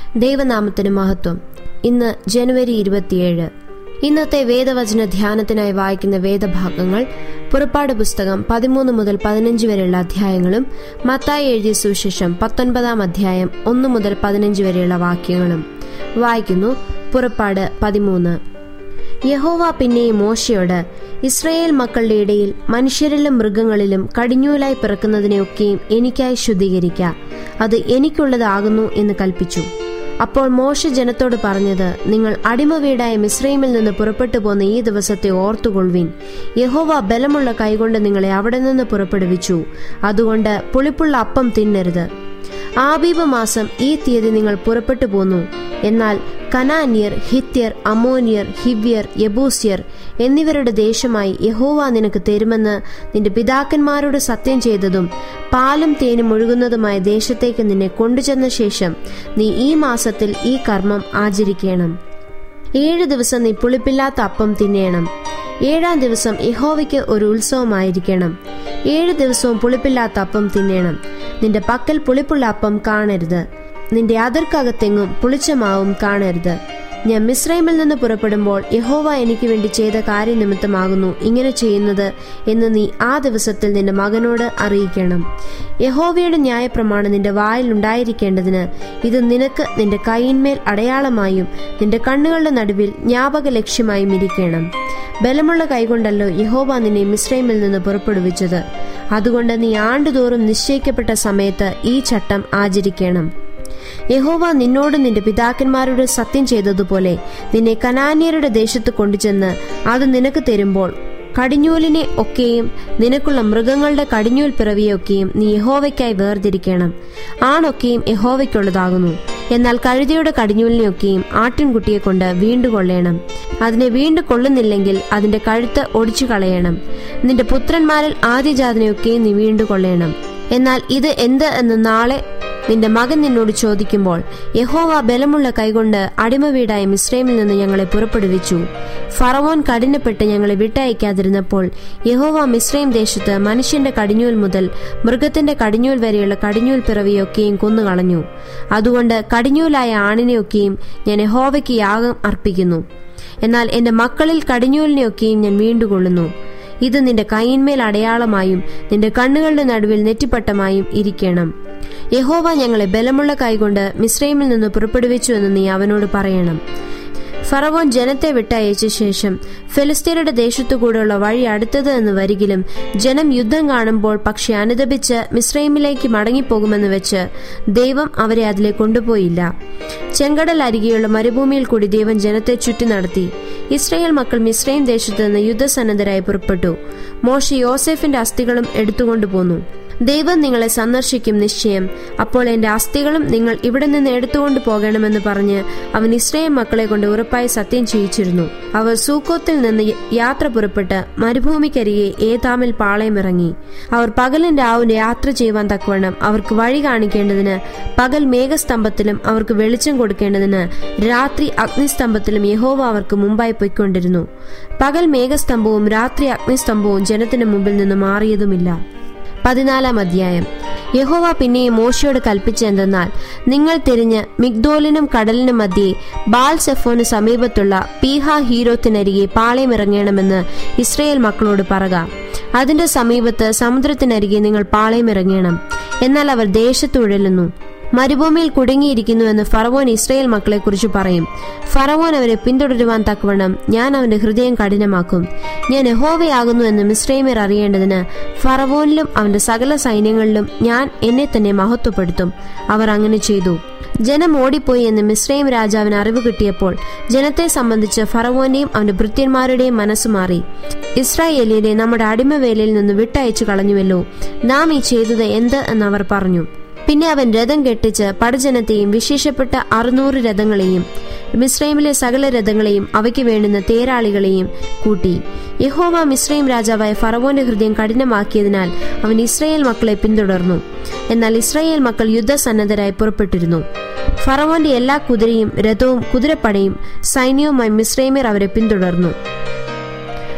ദൈവനാമത്തിന് മഹത്വം ഇന്ന് ജനുവരി ഇരുപത്തിയേഴ് ഇന്നത്തെ വേദവചന ധ്യാനത്തിനായി വായിക്കുന്ന വേദഭാഗങ്ങൾ പുറപ്പാട് പുസ്തകം പതിമൂന്ന് മുതൽ പതിനഞ്ച് വരെയുള്ള അധ്യായങ്ങളും മത്തായി എഴുതിയ സുവിശേഷം പത്തൊൻപതാം അധ്യായം ഒന്ന് മുതൽ പതിനഞ്ച് വരെയുള്ള വാക്യങ്ങളും വായിക്കുന്നു പുറപ്പാട് പതിമൂന്ന് യഹോവ പിന്നെയും മോശയോട് ഇസ്രയേൽ മക്കളുടെ ഇടയിൽ മനുഷ്യരിലും മൃഗങ്ങളിലും കടിഞ്ഞൂലായി പിറക്കുന്നതിനെയൊക്കെയും എനിക്കായി ശുദ്ധീകരിക്ക അത് എനിക്കുള്ളതാകുന്നു എന്ന് കൽപ്പിച്ചു അപ്പോൾ മോശ ജനത്തോട് പറഞ്ഞത് നിങ്ങൾ അടിമ വീടായ മിശ്രൈമിൽ നിന്ന് പുറപ്പെട്ടു പോന്ന ഈ ദിവസത്തെ ഓർത്തുകൊള്ളുവിൻ യഹോവ ബലമുള്ള കൈകൊണ്ട് നിങ്ങളെ അവിടെ നിന്ന് പുറപ്പെടുവിച്ചു അതുകൊണ്ട് പുളിപ്പുള്ള അപ്പം തിന്നരുത് ആബീബ മാസം ഈ തീയതി നിങ്ങൾ പുറപ്പെട്ടു പോന്നു എന്നാൽ കനാന്യർ ഹിത്യർ അമോനിയർ ഹിവ്യർ യബൂസ്യർ എന്നിവരുടെ ദേശമായി യഹോവ നിനക്ക് തരുമെന്ന് നിന്റെ പിതാക്കന്മാരോട് സത്യം ചെയ്തതും പാലും തേനും ഒഴുകുന്നതുമായ ദേശത്തേക്ക് നിന്നെ കൊണ്ടുചെന്ന ശേഷം നീ ഈ മാസത്തിൽ ഈ കർമ്മം ആചരിക്കണം ഏഴ് ദിവസം നീ പുളിപ്പില്ലാത്ത അപ്പം തിന്നേണം ഏഴാം ദിവസം യഹോവയ്ക്ക് ഒരു ഉത്സവമായിരിക്കണം ഏഴ് ദിവസവും പുളിപ്പില്ലാത്ത അപ്പം തിന്നേണം നിന്റെ പക്കൽ പുളിപ്പുള്ള അപ്പം കാണരുത് നിന്റെ അതിർക്കകത്തെങ്ങും പുളിച്ച മാവും കാണരുത് ഞാൻ മിശ്രൈമിൽ നിന്ന് പുറപ്പെടുമ്പോൾ യഹോവ എനിക്ക് വേണ്ടി ചെയ്ത കാര്യനിമിത്തമാകുന്നു ഇങ്ങനെ ചെയ്യുന്നത് എന്ന് നീ ആ ദിവസത്തിൽ നിന്റെ മകനോട് അറിയിക്കണം യഹോവയുടെ ന്യായപ്രമാണം നിന്റെ വായിൽ ഉണ്ടായിരിക്കേണ്ടതിന് ഇത് നിനക്ക് നിന്റെ കൈയിന്മേൽ അടയാളമായും നിന്റെ കണ്ണുകളുടെ നടുവിൽ ജ്ഞാപക ലക്ഷ്യമായും ഇരിക്കണം ബലമുള്ള കൈകൊണ്ടല്ലോ യഹോവ നിന്നെ മിശ്രൈമിൽ നിന്ന് പുറപ്പെടുവിച്ചത് അതുകൊണ്ട് നീ ആണ്ടുതോറും നിശ്ചയിക്കപ്പെട്ട സമയത്ത് ഈ ചട്ടം ആചരിക്കണം യഹോവ നിന്നോട് നിന്റെ പിതാക്കന്മാരോട് സത്യം ചെയ്തതുപോലെ നിന്നെ കനാന്യരുടെ ദേശത്ത് കൊണ്ടുചെന്ന് അത് നിനക്ക് തരുമ്പോൾ കടിഞ്ഞൂലിനെ ഒക്കെയും നിനക്കുള്ള മൃഗങ്ങളുടെ കടിഞ്ഞൂൽ പിറവിയൊക്കെയും നീ യഹോവയ്ക്കായി വേർതിരിക്കണം ആണൊക്കെയും യഹോവയ്ക്കുള്ളതാകുന്നു എന്നാൽ കഴുതയുടെ കടിഞ്ഞൂലിനെയൊക്കെയും ആട്ടിൻകുട്ടിയെ കൊണ്ട് വീണ്ടു കൊള്ളേണം അതിനെ വീണ്ടു കൊള്ളുന്നില്ലെങ്കിൽ അതിന്റെ കഴുത്ത് ഒടിച്ചു കളയണം നിന്റെ പുത്രന്മാരിൽ ആദ്യജാതനെയൊക്കെയും നീ വീണ്ടു കൊള്ളേണം എന്നാൽ ഇത് എന്ത് എന്ന് നാളെ നിന്റെ മകൻ നിന്നോട് ചോദിക്കുമ്പോൾ യഹോവ ബലമുള്ള കൈകൊണ്ട് അടിമ വീടായ മിശ്രൈമിൽ നിന്ന് ഞങ്ങളെ പുറപ്പെടുവിച്ചു ഫറവോൻ കഠിനപ്പെട്ട് ഞങ്ങളെ വിട്ടയക്കാതിരുന്നപ്പോൾ യഹോവ മിശ്രൈം ദേശത്ത് മനുഷ്യന്റെ കടിഞ്ഞൂൽ മുതൽ മൃഗത്തിന്റെ കടിഞ്ഞൂൽ വരെയുള്ള കടിഞ്ഞൂൽ പിറവിയൊക്കെയും കൊന്നുകളഞ്ഞു അതുകൊണ്ട് കടിഞ്ഞൂലായ ആണിനെയൊക്കെയും ഞാൻ യഹോവയ്ക്ക് യാഗം അർപ്പിക്കുന്നു എന്നാൽ എന്റെ മക്കളിൽ കടിഞ്ഞൂലിനെയൊക്കെയും ഞാൻ വീണ്ടുകൊള്ളുന്നു ഇത് നിന്റെ കൈയിന്മേൽ അടയാളമായും നിന്റെ കണ്ണുകളുടെ നടുവിൽ നെറ്റിപ്പട്ടമായും ഇരിക്കണം യഹോവ ഞങ്ങളെ ബലമുള്ള കൈകൊണ്ട് മിശ്രൈമിൽ നിന്ന് പുറപ്പെടുവിച്ചു എന്ന് നീ അവനോട് പറയണം ഫറവോൻ ജനത്തെ വിട്ടയച്ച ശേഷം ഫിലിസ്തീനയുടെ ദേശത്തുകൂടെയുള്ള വഴി അടുത്തത് എന്ന് വരികിലും ജനം യുദ്ധം കാണുമ്പോൾ പക്ഷെ അനുദപിച്ച് മിശ്രൈമിലേക്ക് മടങ്ങിപ്പോകുമെന്ന് വെച്ച് ദൈവം അവരെ അതിലെ കൊണ്ടുപോയില്ല ചെങ്കടൽ അരികെയുള്ള മരുഭൂമിയിൽ കൂടി ദൈവം ജനത്തെ ചുറ്റി നടത്തി ഇസ്രയേൽ മക്കൾ മിശ്രൈം ദേശത്ത് നിന്ന് യുദ്ധസന്നദ്ധരായി പുറപ്പെട്ടു മോശ യോസെഫിന്റെ അസ്ഥികളും എടുത്തുകൊണ്ടുപോന്നു ദൈവം നിങ്ങളെ സന്ദർശിക്കും നിശ്ചയം അപ്പോൾ എന്റെ അസ്ഥികളും നിങ്ങൾ ഇവിടെ നിന്ന് എടുത്തുകൊണ്ട് പോകണമെന്ന് പറഞ്ഞ് അവൻ ഇസ്രയേൽ മക്കളെ കൊണ്ട് ഉറപ്പായി സത്യം ചെയ്യിച്ചിരുന്നു അവർ സൂക്കോത്തിൽ നിന്ന് യാത്ര പുറപ്പെട്ട് മരുഭൂമിക്കരികെ ഏതാമിൽ പാളയമിറങ്ങി അവർ പകലും രാവും യാത്ര ചെയ്യുവാൻ തക്കവണ്ണം അവർക്ക് വഴി കാണിക്കേണ്ടതിന് പകൽ മേഘസ്തംഭത്തിലും അവർക്ക് വെളിച്ചം കൊടുക്കേണ്ടതിന് രാത്രി അഗ്നിസ്തംഭത്തിലും യഹോവ അവർക്ക് മുമ്പായി പൊയ്ക്കൊണ്ടിരുന്നു പകൽ മേഘസ്തംഭവും രാത്രി അഗ്നിസ്തംഭവും ജനത്തിന് മുമ്പിൽ നിന്ന് മാറിയതുമില്ല പതിനാലാം അധ്യായം യഹോവ പിന്നെയും മോശയോട് കൽപ്പിച്ചെന്തെന്നാൽ നിങ്ങൾ തിരിഞ്ഞ് മിഗ്ദോലിനും കടലിനും മധ്യേ ബാൽ സെഫോന് സമീപത്തുള്ള പീഹ ഹീരോത്തിനരികെ പാളയമിറങ്ങണമെന്ന് ഇസ്രയേൽ മക്കളോട് പറക അതിന്റെ സമീപത്ത് സമുദ്രത്തിനരികെ നിങ്ങൾ പാളയമിറങ്ങണം എന്നാൽ അവർ ദേശത്ത് ഉഴലുന്നു മരുഭൂമിയിൽ കുടുങ്ങിയിരിക്കുന്നുവെന്ന് ഫറവോൻ ഇസ്രയേൽ മക്കളെ കുറിച്ച് പറയും ഫറവോൻ അവരെ പിന്തുടരുവാൻ തക്കവണ്ണം ഞാൻ അവന്റെ ഹൃദയം കഠിനമാക്കും ഞാൻ യഹോവയാകുന്നു എന്ന് മിശ്രൈമർ അറിയേണ്ടതിന് ഫറവോനിലും അവന്റെ സകല സൈന്യങ്ങളിലും ഞാൻ എന്നെ തന്നെ മഹത്വപ്പെടുത്തും അവർ അങ്ങനെ ചെയ്തു ജനം ഓടിപ്പോയി എന്ന് മിശ്രൈം രാജാവിന് അറിവ് കിട്ടിയപ്പോൾ ജനത്തെ സംബന്ധിച്ച് ഫറവോന്റെയും അവന്റെ ഭൃത്യന്മാരുടെയും മനസ്സ് മാറി ഇസ്രായേലിനെ നമ്മുടെ അടിമവേലയിൽ നിന്ന് വിട്ടയച്ചു കളഞ്ഞുവല്ലോ നാം ഈ ചെയ്തത് എന്ത് എന്നവർ പറഞ്ഞു പിന്നെ അവൻ രഥം കെട്ടിച്ച് പടജനത്തെയും വിശേഷപ്പെട്ട അറുന്നൂറ് രഥങ്ങളെയും മിശ്രൈമിലെ സകല രഥങ്ങളെയും അവയ്ക്ക് വേണ്ടുന്ന തേരാളികളെയും കൂട്ടി യഹോവ മിശ്രൈം രാജാവായ ഫറവോന്റെ ഹൃദയം കഠിനമാക്കിയതിനാൽ അവൻ ഇസ്രയേൽ മക്കളെ പിന്തുടർന്നു എന്നാൽ ഇസ്രയേൽ മക്കൾ യുദ്ധസന്നദ്ധരായി പുറപ്പെട്ടിരുന്നു ഫറവോന്റെ എല്ലാ കുതിരയും രഥവും കുതിരപ്പടയും സൈന്യവുമായി മിശ്രൈമർ അവരെ പിന്തുടർന്നു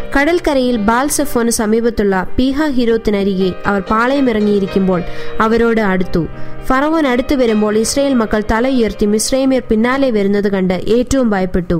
കടൽക്കരയിൽ ബാൽസഫോന് സമീപത്തുള്ള പീഹ ഹിരോത്തിനരികെ അവർ പാളയമിറങ്ങിയിരിക്കുമ്പോൾ അവരോട് അടുത്തു ഫറവോൻ അടുത്തു വരുമ്പോൾ ഇസ്രയേൽ മക്കൾ തല ഉയർത്തി മിശ്രൈമ്യർ പിന്നാലെ വരുന്നത് കണ്ട് ഏറ്റവും ഭയപ്പെട്ടു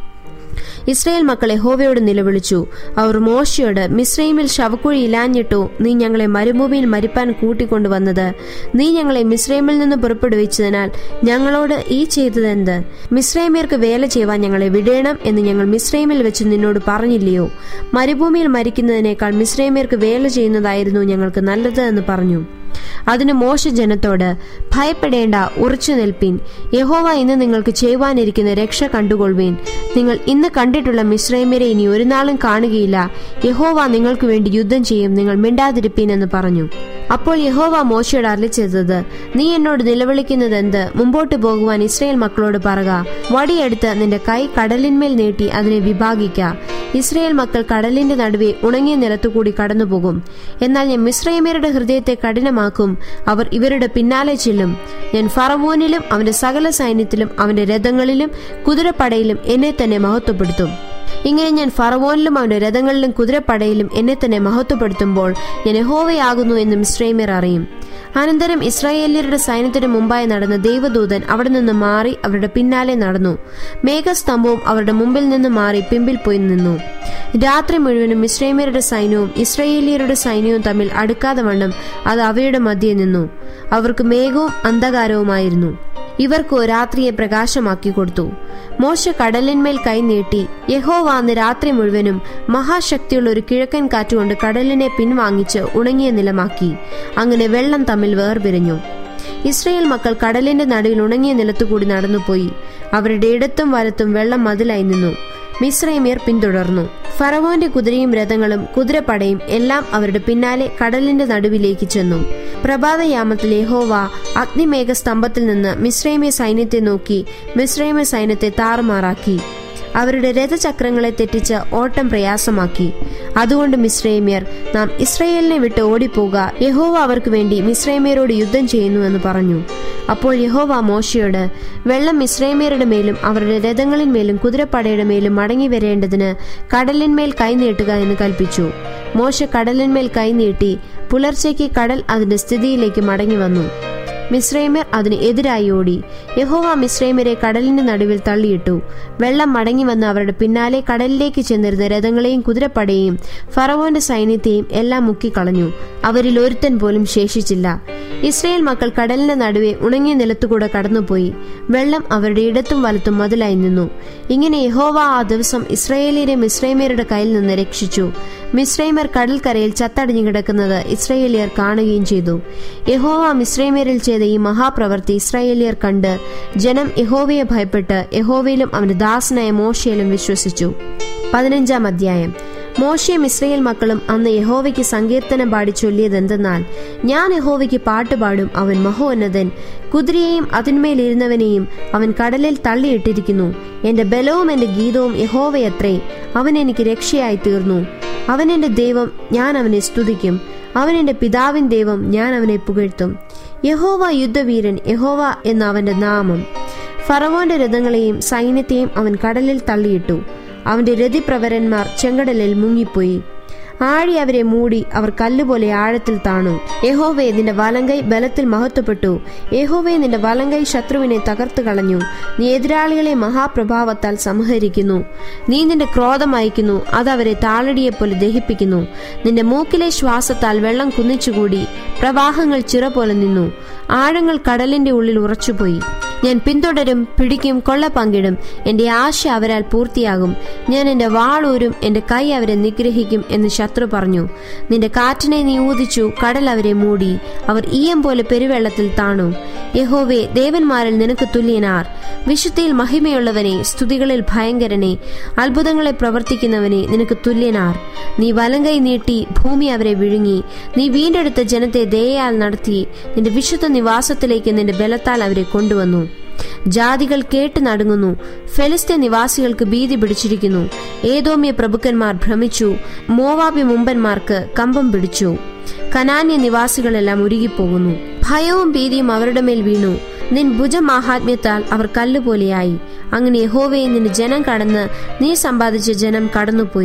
ഇസ്രയേൽ മക്കളെ ഹോവയോട് നിലവിളിച്ചു അവർ മോശയോട് മിശ്രൈമിൽ ശവക്കുഴി ഇലാഞ്ഞിട്ടു നീ ഞങ്ങളെ മരുഭൂമിയിൽ മരിപ്പാൻ കൂട്ടിക്കൊണ്ടുവന്നത് നീ ഞങ്ങളെ മിശ്രൈമിൽ നിന്ന് പുറപ്പെടുവിച്ചതിനാൽ ഞങ്ങളോട് ഈ ചെയ്തതെന്ത് മിശ്രൈമ്യർക്ക് വേല ചെയ്യുവാൻ ഞങ്ങളെ വിടേണം എന്ന് ഞങ്ങൾ മിശ്രൈമിൽ വെച്ച് നിന്നോട് പറഞ്ഞില്ലയോ മരുഭൂമിയിൽ മരിക്കുന്നതിനേക്കാൾ മിശ്രൈമ്യർക്ക് വേല ചെയ്യുന്നതായിരുന്നു ഞങ്ങൾക്ക് നല്ലത് എന്ന് പറഞ്ഞു അതിന് മോശ ജനത്തോട് ഭയപ്പെടേണ്ട ഉറച്ചു നിൽപ്പിൻ യഹോവ ഇന്ന് നിങ്ങൾക്ക് ചെയ്യുവാനിരിക്കുന്ന രക്ഷ കണ്ടുകൊള്ളുവീൻ നിങ്ങൾ ഇന്ന് കണ്ടിട്ടുള്ള മിശ്രൈമ്യരെ ഇനി ഒരു നാളും കാണുകയില്ല യഹോവ നിങ്ങൾക്ക് വേണ്ടി യുദ്ധം ചെയ്യും നിങ്ങൾ മിണ്ടാതിരിപ്പീൻ എന്ന് പറഞ്ഞു അപ്പോൾ യഹോവ മോശയോട് അരളി ചെയ്തത് നീ എന്നോട് നിലവിളിക്കുന്നത് എന്ത് മുമ്പോട്ട് പോകുവാൻ ഇസ്രയേൽ മക്കളോട് പറക വടിയെടുത്ത് നിന്റെ കൈ കടലിന്മേൽ നീട്ടി അതിനെ വിഭാഗിക്ക ഇസ്രയേൽ മക്കൾ കടലിന്റെ നടുവെ ഉണങ്ങിയ നിലത്തുകൂടി കടന്നുപോകും എന്നാൽ ഞാൻ മിശ്രൈമ്യരുടെ ഹൃദയത്തെ കഠിനമാക്കും അവർ ഇവരുടെ പിന്നാലെ ചെല്ലും ഞാൻ ഫറവോനിലും അവന്റെ സകല സൈന്യത്തിലും അവന്റെ രഥങ്ങളിലും കുതിരപ്പടയിലും എന്നെ തന്നെ മഹത്വപ്പെടുത്തും ഇങ്ങനെ ഞാൻ ഫറവോനിലും അവന്റെ രഥങ്ങളിലും കുതിരപ്പടയിലും എന്നെ തന്നെ മഹത്വപ്പെടുത്തുമ്പോൾ ഞാൻ യഹോവയാകുന്നു എന്ന് മിശ്രൈമ്യർ അറിയും അനന്തരം ഇസ്രായേല്യരുടെ സൈന്യത്തിന് മുമ്പായി നടന്ന ദൈവദൂതൻ അവിടെ നിന്ന് മാറി അവരുടെ പിന്നാലെ നടന്നു മേഘസ്തംഭവും അവരുടെ മുമ്പിൽ നിന്ന് മാറി പിമ്പിൽ പോയി നിന്നു രാത്രി മുഴുവനും മിശ്രൈമ്യരുടെ സൈന്യവും ഇസ്രായേലിയരുടെ സൈന്യവും തമ്മിൽ അടുക്കാതെ വണ്ണം അത് അവയുടെ മധ്യേ നിന്നു അവർക്ക് മേഘവും അന്ധകാരവുമായിരുന്നു ഇവർക്കു രാത്രിയെ പ്രകാശമാക്കി കൊടുത്തു മോശ കടലിന്മേൽ കൈനീട്ടി യഹോവ അന്ന് രാത്രി മുഴുവനും മഹാശക്തിയുള്ള ഒരു കിഴക്കൻ കാറ്റുകൊണ്ട് കടലിനെ പിൻവാങ്ങിച്ച് ഉണങ്ങിയ നിലമാക്കി അങ്ങനെ വെള്ളം തമ്മിൽ വേർപിരിഞ്ഞു ഇസ്രയേൽ മക്കൾ കടലിന്റെ നടുവിൽ ഉണങ്ങിയ നിലത്തുകൂടി നടന്നുപോയി അവരുടെ ഇടത്തും വലത്തും വെള്ളം മതിലായി നിന്നു മിശ്രൈമ്യർ പിന്തുടർന്നു ഫറവോന്റെ കുതിരയും രഥങ്ങളും കുതിരപ്പടയും എല്ലാം അവരുടെ പിന്നാലെ കടലിന്റെ നടുവിലേക്ക് ചെന്നു പ്രഭാതയാമത്തിൽ യഹോവ അഗ്നിമേഘ സ്തംഭത്തിൽ നിന്ന് മിശ്രൈമ്യ സൈന്യത്തെ നോക്കി മിശ്രൈമ്യ സൈന്യത്തെ താറുമാറാക്കി അവരുടെ രഥചക്രങ്ങളെ തെറ്റിച്ച് ഓട്ടം പ്രയാസമാക്കി അതുകൊണ്ട് മിശ്രൈമ്യർ നാം ഇസ്രയേലിനെ വിട്ട് ഓടിപ്പോക യഹോവ അവർക്ക് വേണ്ടി മിശ്രൈമ്യരോട് യുദ്ധം ചെയ്യുന്നുവെന്ന് പറഞ്ഞു അപ്പോൾ യഹോവ മോശയോട് വെള്ളം മിശ്രൈമ്യരുടെ മേലും അവരുടെ രഥങ്ങളിന്മേലും കുതിരപ്പടയുടെ മേലും മടങ്ങി വരേണ്ടതിന് കടലിന്മേൽ കൈനീട്ടുക എന്ന് കൽപ്പിച്ചു മോശ കടലിന്മേൽ കൈനീട്ടി പുലർച്ചയ്ക്ക് കടൽ അതിന്റെ സ്ഥിതിയിലേക്ക് മടങ്ങി വന്നു മിശ്രൈമ്യർ അതിന് എതിരായി ഓടി യഹോവ മിശ്രൈമ്യരെ കടലിന്റെ നടുവിൽ തള്ളിയിട്ടു വെള്ളം മടങ്ങി വന്ന് അവരുടെ പിന്നാലെ കടലിലേക്ക് ചെന്നിരുന്ന രഥങ്ങളെയും കുതിരപ്പടയെയും ഫറവോന്റെ സൈന്യത്തെയും എല്ലാം മുക്കിക്കളഞ്ഞു അവരിൽ ഒരുത്തൻ പോലും ശേഷിച്ചില്ല ഇസ്രയേൽ മക്കൾ കടലിന്റെ നടുവെ ഉണങ്ങിയ നിലത്തുകൂടെ കടന്നുപോയി വെള്ളം അവരുടെ ഇടത്തും വലത്തും മതിലായി നിന്നു ഇങ്ങനെ യഹോവ ആ ദിവസം ഇസ്രയേലിയരെ മിശ്രൈമ്യരുടെ കയ്യിൽ നിന്ന് രക്ഷിച്ചു മിശ്രൈമർ കടൽക്കരയിൽ ചത്തടിഞ്ഞു കിടക്കുന്നത് ഇസ്രയേലിയർ കാണുകയും ചെയ്തു യഹോവ മിശ്രൈമ്യരിൽ ചെയ്ത ഈ മഹാപ്രവൃത്തി ഇസ്രായേലിയർ കണ്ട് ജനം യഹോവയെ ഭയപ്പെട്ട് യഹോവയിലും അവന്റെ ദാസനായ മോശയിലും വിശ്വസിച്ചു പതിനഞ്ചാം അധ്യായം മോശയും ഇസ്രയേൽ മക്കളും അന്ന് യഹോവയ്ക്ക് സങ്കീർത്തനം പാടി ചൊല്ലിയതെന്തെന്നാൽ ഞാൻ യഹോവയ്ക്ക് പാട്ടുപാടും അവൻ മഹോന്നതൻ കുതിരയെയും അതിന്മേലിരുന്നവനെയും അവൻ കടലിൽ തള്ളിയിട്ടിരിക്കുന്നു എന്റെ ബലവും എന്റെ ഗീതവും യഹോവയത്രേ അവൻ എനിക്ക് രക്ഷയായി തീർന്നു അവൻ എന്റെ ദൈവം ഞാൻ അവനെ സ്തുതിക്കും അവൻ എന്റെ പിതാവിൻ ദൈവം ഞാൻ അവനെ പുകഴ്ത്തും യഹോവ യുദ്ധവീരൻ യഹോവ എന്ന അവന്റെ നാമം ഫറവോന്റെ രഥങ്ങളെയും സൈന്യത്തെയും അവൻ കടലിൽ തള്ളിയിട്ടു അവന്റെ രതിപ്രവരന്മാർ ചെങ്കടലിൽ മുങ്ങിപ്പോയി ആഴി അവരെ മൂടി അവർ കല്ലുപോലെ ആഴത്തിൽ താണു യഹോവേ നിന്റെ വലങ്കൈ ബലത്തിൽ മഹത്വപ്പെട്ടു യഹോവേ നിന്റെ വലങ്കൈ ശത്രുവിനെ തകർത്തു കളഞ്ഞു നീ എതിരാളികളെ മഹാപ്രഭാവത്താൽ സംഹരിക്കുന്നു നീ നിന്റെ ക്രോധം അയക്കുന്നു അത് അവരെ താളടിയെപ്പോലെ ദഹിപ്പിക്കുന്നു നിന്റെ മൂക്കിലെ ശ്വാസത്താൽ വെള്ളം കുന്നിച്ചുകൂടി പ്രവാഹങ്ങൾ ചിറ പോലെ നിന്നു ആഴങ്ങൾ കടലിന്റെ ഉള്ളിൽ ഉറച്ചുപോയി ഞാൻ പിന്തുടരും പിടിക്കും കൊള്ള പങ്കിടും എന്റെ ആശ അവരാൽ പൂർത്തിയാകും ഞാൻ എന്റെ വാളൂരും എന്റെ കൈ അവരെ നിഗ്രഹിക്കും എന്ന് ശത്രു പറഞ്ഞു നിന്റെ കാറ്റിനെ നീ ഊതിച്ചു കടൽ അവരെ മൂടി അവർ ഈയം പോലെ പെരുവെള്ളത്തിൽ താണു യഹോവേ ദേവന്മാരിൽ നിനക്ക് തുല്യനാർ വിശുദ്ധിയിൽ മഹിമയുള്ളവനെ സ്തുതികളിൽ ഭയങ്കരനെ അത്ഭുതങ്ങളെ പ്രവർത്തിക്കുന്നവനെ നിനക്ക് തുല്യനാർ നീ വലങ്കൈ നീട്ടി ഭൂമി അവരെ വിഴുങ്ങി നീ വീണ്ടെടുത്ത ജനത്തെ ദയയാൽ നടത്തി നിന്റെ വിശുദ്ധ നിവാസത്തിലേക്ക് നിന്റെ ബലത്താൽ അവരെ കൊണ്ടുവന്നു ജാതികൾ കേട്ട് നടുങ്ങുന്നു ഫെലിസ്തീൻ നിവാസികൾക്ക് ഭീതി പിടിച്ചിരിക്കുന്നു ഏതോമ്യ പ്രഭുക്കന്മാർ ഭ്രമിച്ചു മോവാബി മുമ്പന്മാർക്ക് കമ്പം പിടിച്ചു കനാന്യ നിവാസികളെല്ലാം ഉരുകിപ്പോകുന്നു ഭയവും ഭീതിയും അവരുടെ മേൽ വീണു നിൻ ഭുജമാഹാത്മ്യത്താൽ അവർ കല്ലുപോലെയായി അങ്ങനെ യഹോവയെ നിന്റെ ജനം കടന്ന് നീ സമ്പാദിച്ച ജനം കടന്നുപോയി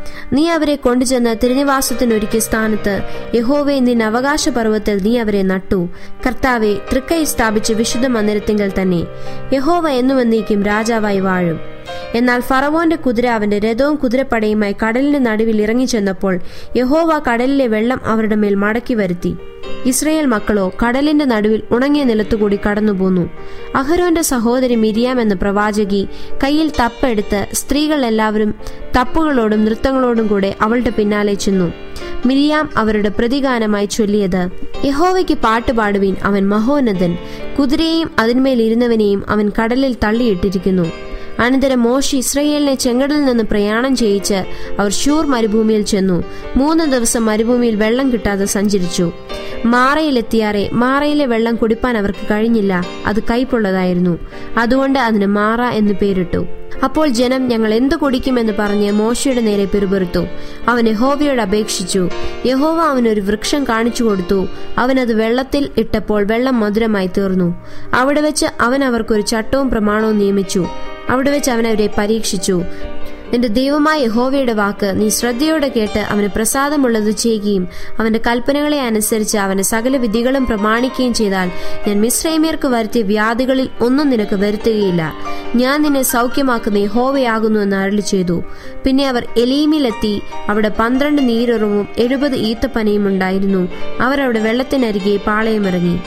നീ അവരെ കൊണ്ടുചെന്ന് തിരുനിവാസത്തിനൊരുക്കിയ സ്ഥാനത്ത് യഹോവെ നിൻ അവകാശ പർവ്വത്തിൽ നീ അവരെ നട്ടു കർത്താവെ തൃക്കൈ സ്ഥാപിച്ച് വിശുദ്ധ മന്ദിരത്തിങ്കൽ തന്നെ യഹോവ എന്നുവന്നേക്കും രാജാവായി വാഴും എന്നാൽ ഫറവോന്റെ കുതിര അവന്റെ രഥവും കുതിരപ്പടയുമായി കടലിന്റെ നടുവിൽ ഇറങ്ങിച്ചെന്നപ്പോൾ യഹോവ കടലിലെ വെള്ളം അവരുടെ മേൽ മടക്കി വരുത്തി ഇസ്രയേൽ മക്കളോ കടലിന്റെ നടുവിൽ ഉണങ്ങിയ നിലത്തുകൂടി കടന്നുപോന്നു അഹരോന്റെ സഹോദരി മിരിയാം എന്ന പ്രവാചകി കയ്യിൽ തപ്പെടുത്ത് സ്ത്രീകൾ എല്ലാവരും തപ്പുകളോടും നൃത്തങ്ങളോടും കൂടെ അവളുടെ പിന്നാലെ ചെന്നു മിരിയാം അവരുടെ പ്രതിഗാനമായി ചൊല്ലിയത് യഹോവയ്ക്ക് പാട്ടുപാടുവീൻ അവൻ മഹോന്നതൻ കുതിരയെയും അതിന്മേൽ ഇരുന്നവനെയും അവൻ കടലിൽ തള്ളിയിട്ടിരിക്കുന്നു അനന്തരം മോശ ഇസ്രയേലിനെ ചെങ്കടലിൽ നിന്ന് പ്രയാണം ചെയ്യിച്ച് അവർ ഷൂർ മരുഭൂമിയിൽ ചെന്നു മൂന്ന് ദിവസം മരുഭൂമിയിൽ വെള്ളം കിട്ടാതെ സഞ്ചരിച്ചു മാറയിലെത്തിയാറെ മാറയിലെ വെള്ളം കുടിപ്പാൻ അവർക്ക് കഴിഞ്ഞില്ല അത് കൈപ്പുള്ളതായിരുന്നു അതുകൊണ്ട് അതിന് മാറ എന്ന് പേരിട്ടു അപ്പോൾ ജനം ഞങ്ങൾ എന്തു കുടിക്കുമെന്ന് പറഞ്ഞ് മോശയുടെ നേരെ പിറുപിറുത്തു അവൻ യഹോവയോട് അപേക്ഷിച്ചു യഹോവ അവനൊരു വൃക്ഷം കാണിച്ചു കൊടുത്തു അവൻ അത് വെള്ളത്തിൽ ഇട്ടപ്പോൾ വെള്ളം മധുരമായി തീർന്നു അവിടെ വെച്ച് അവൻ അവർക്കൊരു ചട്ടവും പ്രമാണവും നിയമിച്ചു അവിടെ വെച്ച് അവൻ അവരെ പരീക്ഷിച്ചു നിന്റെ ദൈവമായ യഹോവയുടെ വാക്ക് നീ ശ്രദ്ധയോടെ കേട്ട് അവന് പ്രസാദമുള്ളത് ചെയ്യുകയും അവന്റെ കൽപ്പനകളെ അനുസരിച്ച് അവന്റെ സകല വിധികളും പ്രമാണിക്കുകയും ചെയ്താൽ ഞാൻ മിശ്രൈമ്യർക്ക് വരുത്തിയ വ്യാധികളിൽ ഒന്നും നിനക്ക് വരുത്തുകയില്ല ഞാൻ നിന്നെ സൗഖ്യമാക്കുന്ന യഹോവയാകുന്നു എന്ന് അരളി ചെയ്തു പിന്നെ അവർ എലീമിലെത്തി അവിടെ പന്ത്രണ്ട് നീരുറവും എഴുപത് ഈത്തപ്പനയും ഉണ്ടായിരുന്നു അവർ അവിടെ വെള്ളത്തിനരികെ പാളയമിറങ്ങി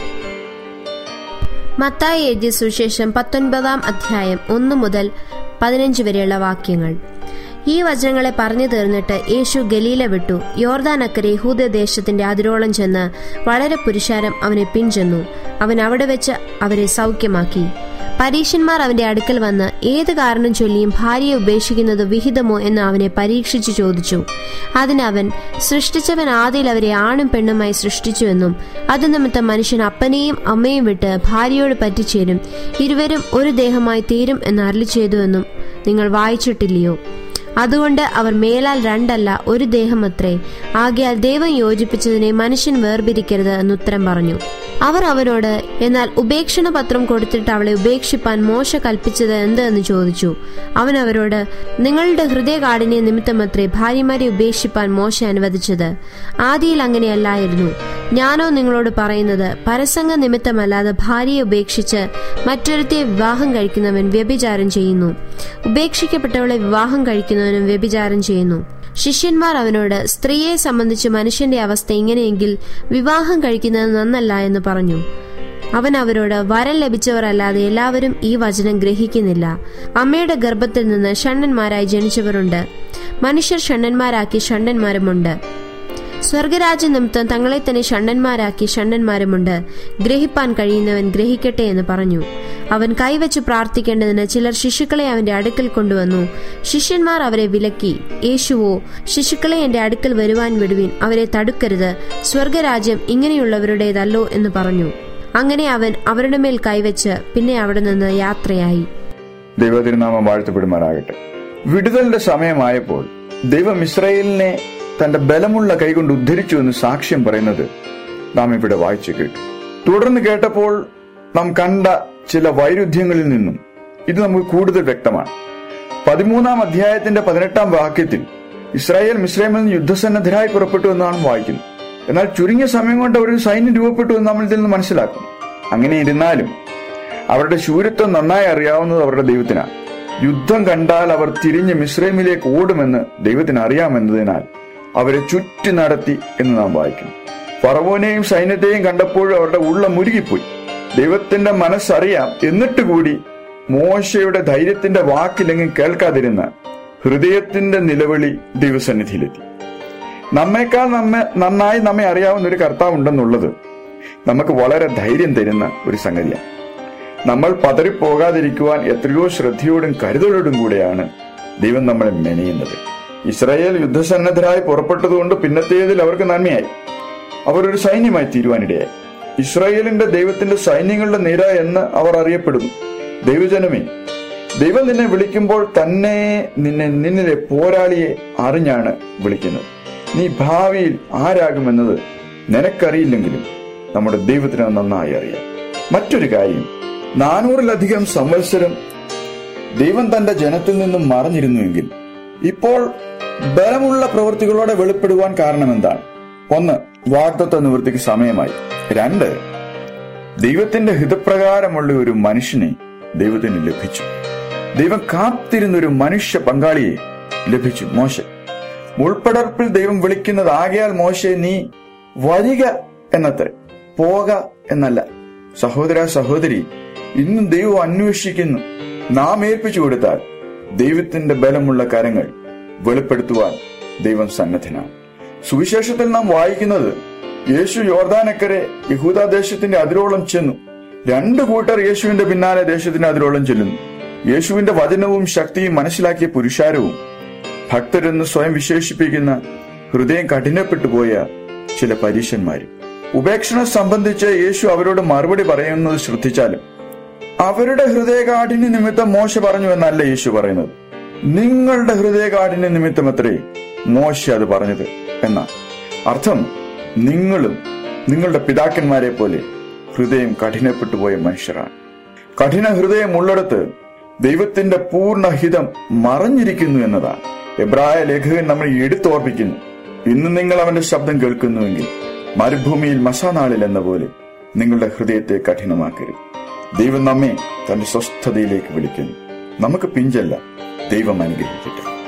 മത്തായി എഴുതിയ സുശേഷം പത്തൊൻപതാം അധ്യായം ഒന്നു മുതൽ പതിനഞ്ച് വരെയുള്ള വാക്യങ്ങൾ ഈ വചനങ്ങളെ പറഞ്ഞു തീർന്നിട്ട് യേശു ഗലീല വിട്ടു യോർദാൻ അക്കരെ യഹൂദദേശത്തിന്റെ അതിരോളം ചെന്ന് വളരെ പുരുഷാരം അവനെ പിൻചെന്നു അവൻ അവിടെ വെച്ച് അവരെ സൗഖ്യമാക്കി പരീശന്മാർ അവന്റെ അടുക്കൽ വന്ന് ഏത് കാരണം ചൊല്ലിയും ഭാര്യയെ ഉപേക്ഷിക്കുന്നത് വിഹിതമോ എന്ന് അവനെ പരീക്ഷിച്ചു ചോദിച്ചു അതിനവൻ സൃഷ്ടിച്ചവൻ ആദ്യയിൽ അവരെ ആണും പെണ്ണുമായി സൃഷ്ടിച്ചുവെന്നും അത് നിമിത്തം മനുഷ്യൻ അപ്പനെയും അമ്മയും വിട്ട് ഭാര്യയോട് പറ്റിച്ചേരും ഇരുവരും ഒരു ദേഹമായി തീരും എന്ന് അരളി ചെയ്തുവെന്നും നിങ്ങൾ വായിച്ചിട്ടില്ലയോ അതുകൊണ്ട് അവർ മേലാൽ രണ്ടല്ല ഒരു ദേഹമത്രേ ആകയാൽ ദൈവം യോജിപ്പിച്ചതിനെ മനുഷ്യൻ വേർപിരിക്കരുത് എന്നുത്തരം പറഞ്ഞു അവർ അവനോട് എന്നാൽ ഉപേക്ഷണ പത്രം കൊടുത്തിട്ട് അവളെ ഉപേക്ഷിപ്പാൻ മോശ കൽപ്പിച്ചത് എന്ത് എന്ന് ചോദിച്ചു അവൻ അവരോട് നിങ്ങളുടെ ഹൃദയകാഠിന്യ നിമിത്തമത്രേ ഭാര്യമാരെ ഉപേക്ഷിപ്പാൻ മോശ അനുവദിച്ചത് ആദിയിൽ അങ്ങനെയല്ലായിരുന്നു ഞാനോ നിങ്ങളോട് പറയുന്നത് പരസംഗ നിമിത്തമല്ലാതെ ഭാര്യയെ ഉപേക്ഷിച്ച് മറ്റൊരുത്തെ വിവാഹം കഴിക്കുന്നവൻ വ്യഭിചാരം ചെയ്യുന്നു ഉപേക്ഷിക്കപ്പെട്ടവളെ വിവാഹം കഴിക്കുന്നവനും വ്യഭിചാരം ചെയ്യുന്നു ശിഷ്യന്മാർ അവനോട് സ്ത്രീയെ സംബന്ധിച്ച് മനുഷ്യന്റെ അവസ്ഥ ഇങ്ങനെയെങ്കിൽ വിവാഹം കഴിക്കുന്നത് നന്നല്ല എന്ന് പറഞ്ഞു അവൻ അവരോട് വരം ലഭിച്ചവർ അല്ലാതെ എല്ലാവരും ഈ വചനം ഗ്രഹിക്കുന്നില്ല അമ്മയുടെ ഗർഭത്തിൽ നിന്ന് ഷണ്ണന്മാരായി ജനിച്ചവരുണ്ട് മനുഷ്യർ ഷണ്ണന്മാരാക്കി ഷണ്ണന്മാരുമുണ്ട് സ്വർഗരാജ്യ നിമിത്തം തങ്ങളെ തന്നെ ഷണ്ണന്മാരാക്കി ഷണ്ണന്മാരുമുണ്ട് ഗ്രഹിപ്പാൻ കഴിയുന്നവൻ ഗ്രഹിക്കട്ടെ എന്ന് പറഞ്ഞു അവൻ കൈവച്ച് പ്രാർത്ഥിക്കേണ്ടതിന് ചിലർ ശിശുക്കളെ അവന്റെ അടുക്കൽ കൊണ്ടുവന്നു ശിഷ്യന്മാർ അവരെ വിലക്കി യേശുവോ ശിശുക്കളെ എന്റെ അടുക്കൽ വരുവാൻ വിടുവിൻ അവരെ തടുക്കരുത് സ്വർഗരാജ്യം ഇങ്ങനെയുള്ളവരുടേതല്ലോ എന്ന് പറഞ്ഞു അങ്ങനെ അവൻ അവരുടെ മേൽ കൈവച്ച് പിന്നെ അവിടെ നിന്ന് യാത്രയായി ദൈവതിരുനാമം വാഴ്ത്തപ്പെടുമാറാകട്ടെ വിടുതലിന്റെ സമയമായപ്പോൾ ദൈവം ഇസ്രായേലിനെ തന്റെ ബലമുള്ള കൈകൊണ്ട് ഉദ്ധരിച്ചു എന്ന് സാക്ഷ്യം പറയുന്നത് നാം ഇവിടെ വായിച്ചു കേട്ടു തുടർന്ന് കേട്ടപ്പോൾ നാം കണ്ട ചില വൈരുദ്ധ്യങ്ങളിൽ നിന്നും ഇത് നമുക്ക് കൂടുതൽ വ്യക്തമാണ് പതിമൂന്നാം അധ്യായത്തിന്റെ പതിനെട്ടാം വാക്യത്തിൽ ഇസ്രായേൽ മിസ്രൈമിൽ നിന്ന് യുദ്ധസന്നദ്ധരായി പുറപ്പെട്ടു എന്നാണ് വായിക്കുന്നത് എന്നാൽ ചുരുങ്ങിയ സമയം കൊണ്ട് അവരൊരു സൈന്യം രൂപപ്പെട്ടു എന്ന് നമ്മൾ ഇതിൽ നിന്ന് മനസ്സിലാക്കും അങ്ങനെ ഇരുന്നാലും അവരുടെ ശൂരത്വം നന്നായി അറിയാവുന്നത് അവരുടെ ദൈവത്തിനാണ് യുദ്ധം കണ്ടാൽ അവർ തിരിഞ്ഞ് മിശ്രൈമിലേക്ക് ഓടുമെന്ന് ദൈവത്തിന് അറിയാമെന്നതിനാൽ അവരെ ചുറ്റി നടത്തി എന്ന് നാം വായിക്കുന്നു ഫറവോനെയും സൈന്യത്തെയും കണ്ടപ്പോഴും അവരുടെ ഉള്ള മുരുകിപ്പോയി ദൈവത്തിന്റെ മനസ്സറിയാം എന്നിട്ട് കൂടി മോശയുടെ ധൈര്യത്തിന്റെ വാക്കിലെങ്ങും കേൾക്കാതിരുന്ന ഹൃദയത്തിന്റെ നിലവിളി ദൈവസന്നിധിയിലെത്തി നമ്മേക്കാൾ നമ്മെ നന്നായി നമ്മെ അറിയാവുന്ന ഒരു കർത്താവ് ഉണ്ടെന്നുള്ളത് നമുക്ക് വളരെ ധൈര്യം തരുന്ന ഒരു സംഗതിയാണ് നമ്മൾ പതറിപ്പോകാതിരിക്കുവാൻ എത്രയോ ശ്രദ്ധയോടും കരുതലോടും കൂടെയാണ് ദൈവം നമ്മളെ മെനയുന്നത് ഇസ്രായേൽ യുദ്ധസന്നദ്ധരായി പുറപ്പെട്ടതുകൊണ്ട് പിന്നത്തേതിൽ അവർക്ക് നന്മയായി അവർ ഒരു സൈന്യമായി തീരുവാനിടയായി ഇസ്രായേലിന്റെ ദൈവത്തിന്റെ സൈന്യങ്ങളുടെ നിര എന്ന് അവർ അറിയപ്പെടുന്നു ദൈവജനമേ ദൈവം നിന്നെ വിളിക്കുമ്പോൾ തന്നെ നിന്നെ നിന്നിലെ പോരാളിയെ അറിഞ്ഞാണ് വിളിക്കുന്നത് നീ ഭാവിയിൽ ആരാകുമെന്നത് നിനക്കറിയില്ലെങ്കിലും നമ്മുടെ ദൈവത്തിന് നന്നായി അറിയാം മറ്റൊരു കാര്യം നാനൂറിലധികം സംവത്സരം ദൈവം തന്റെ ജനത്തിൽ നിന്നും മറഞ്ഞിരുന്നുവെങ്കിൽ ഇപ്പോൾ ബലമുള്ള പ്രവൃത്തികളോടെ വെളിപ്പെടുവാൻ കാരണം എന്താണ് ഒന്ന് വാഗ്ദത്വ നിവൃത്തിക്ക് സമയമായി രണ്ട് ദൈവത്തിന്റെ ഹിതപ്രകാരമുള്ള ഒരു മനുഷ്യനെ ദൈവത്തിന് ലഭിച്ചു ദൈവം കാത്തിരുന്ന ഒരു മനുഷ്യ പങ്കാളിയെ ലഭിച്ചു മോശ ഉൾപ്പെടർപ്പിൽ ദൈവം വിളിക്കുന്നത് ആകയാൽ മോശെ നീ വരിക എന്നത്രേ പോക എന്നല്ല സഹോദര സഹോദരി ഇന്നും ദൈവം അന്വേഷിക്കുന്നു നാം ഏൽപ്പിച്ചു കൊടുത്താൽ ദൈവത്തിന്റെ ബലമുള്ള കരങ്ങൾ വെളിപ്പെടുത്തുവാൻ ദൈവം സന്നദ്ധനാണ് സുവിശേഷത്തിൽ നാം വായിക്കുന്നത് യേശു യോർദാനക്കരെ യഹൂദാദേശത്തിന്റെ അതിരോളം ചെന്നു രണ്ടു കൂട്ടർ യേശുവിന്റെ പിന്നാലെ ദേശത്തിന്റെ അതിരോളം ചെല്ലുന്നു യേശുവിന്റെ വചനവും ശക്തിയും മനസ്സിലാക്കിയ പുരുഷാരവും ഭക്തരെന്ന് സ്വയം വിശേഷിപ്പിക്കുന്ന ഹൃദയം കഠിനപ്പെട്ടു പോയ ചില പരീശന്മാരും ഉപേക്ഷണം സംബന്ധിച്ച് യേശു അവരോട് മറുപടി പറയുന്നത് ശ്രദ്ധിച്ചാലും അവരുടെ ഹൃദയകാഠിന്യ നിമിത്തം മോശ പറഞ്ഞു എന്നല്ല യേശു പറയുന്നത് നിങ്ങളുടെ ഹൃദയകാഠിന്യ നിമിത്തം അത്രേ മോശ അത് പറഞ്ഞത് എന്നാ അർത്ഥം നിങ്ങളും നിങ്ങളുടെ പിതാക്കന്മാരെ പോലെ ഹൃദയം കഠിനപ്പെട്ടു പോയ മനുഷ്യരാണ് കഠിന ഹൃദയം ഉള്ളിടത്ത് ദൈവത്തിന്റെ പൂർണ്ണഹിതം മറഞ്ഞിരിക്കുന്നു എന്നതാണ് എബ്രായ ലേഖകൻ നമ്മളെ എടുത്തോർപ്പിക്കുന്നു ഇന്ന് നിങ്ങൾ അവന്റെ ശബ്ദം കേൾക്കുന്നുവെങ്കിൽ മരുഭൂമിയിൽ മസാനാളിൽ എന്ന പോലെ നിങ്ങളുടെ ഹൃദയത്തെ കഠിനമാക്കരുത് ദൈവം നമ്മെ തന്റെ സ്വസ്ഥതയിലേക്ക് വിളിക്കുന്നു നമുക്ക് പിഞ്ചല്ല ദൈവം അനുഗ്രഹിക്കട്ടെ